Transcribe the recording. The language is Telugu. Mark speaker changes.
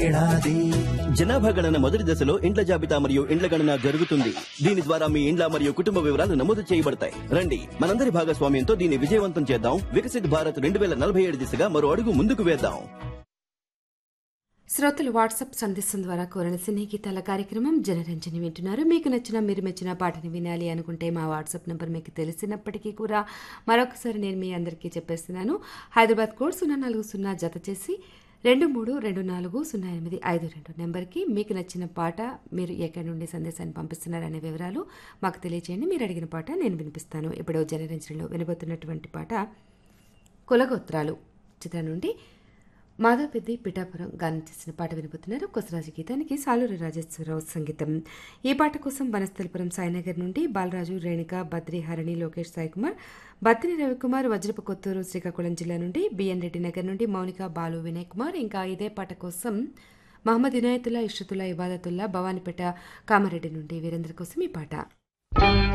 Speaker 1: ఏడాది
Speaker 2: జనాభా గణన మొదటి దశలో ఇండ్ల జాబితా మరియు ఇండ్ల గణన జరుగుతుంది దీని ద్వారా మీ ఇండ్ల మరియు కుటుంబ వివరాలు నమోదు చేయబడతాయి రండి మనందరి భాగస్వామ్యంతో దీన్ని విజయవంతం చేద్దాం వికసిత్ భారత్ రెండు వేల నలభై ఏడు దిశగా మరో అడుగు ముందుకు వేద్దాం
Speaker 3: శ్రోతలు వాట్సాప్ సందేశం ద్వారా కోరిన సినీ గీతాల కార్యక్రమం జనరంజని వింటున్నారు మీకు నచ్చిన మీరు మెచ్చిన పాటని వినాలి అనుకుంటే మా వాట్సాప్ నెంబర్ మీకు తెలిసినప్పటికీ కూడా మరొకసారి నేను మీ అందరికీ చెప్పేస్తున్నాను హైదరాబాద్ కోడ్ సున్నా నాలుగు సున్నా జత చేసి రెండు మూడు రెండు నాలుగు సున్నా ఎనిమిది ఐదు రెండు నెంబర్కి మీకు నచ్చిన పాట మీరు ఎక్కడి నుండి సందేశాన్ని పంపిస్తున్నారనే వివరాలు మాకు తెలియజేయండి మీరు అడిగిన పాట నేను వినిపిస్తాను ఇప్పుడు జనరంజనిలో వినబోతున్నటువంటి పాట కులగోత్రాలు చిత్రం నుండి మాధవ్ పెద్ది పిఠాపురం గానం చేసిన పాట వినబోతున్నారు కొసరాజు గీతానికి సాలూరి రాజేశ్వరరావు సంగీతం ఈ పాట కోసం వనస్థలపురం సాయినగర్ నుండి బాలరాజు రేణుక బద్రి హరణి లోకేష్ సాయికుమార్ బద్రి రవికుమార్ వజ్రపు కొత్తూరు శ్రీకాకుళం జిల్లా నుండి బిఎన్ రెడ్డి నగర్ నుండి మౌనిక బాలు వినయ్ కుమార్ ఇంకా ఇదే పాట కోసం మహమ్మద్ ఇనాయతుల్లా ఇషతుల్లా ఇబాదతుల్లా భవానీపేట కామారెడ్డి నుండి వీరందరి కోసం ఈ పాట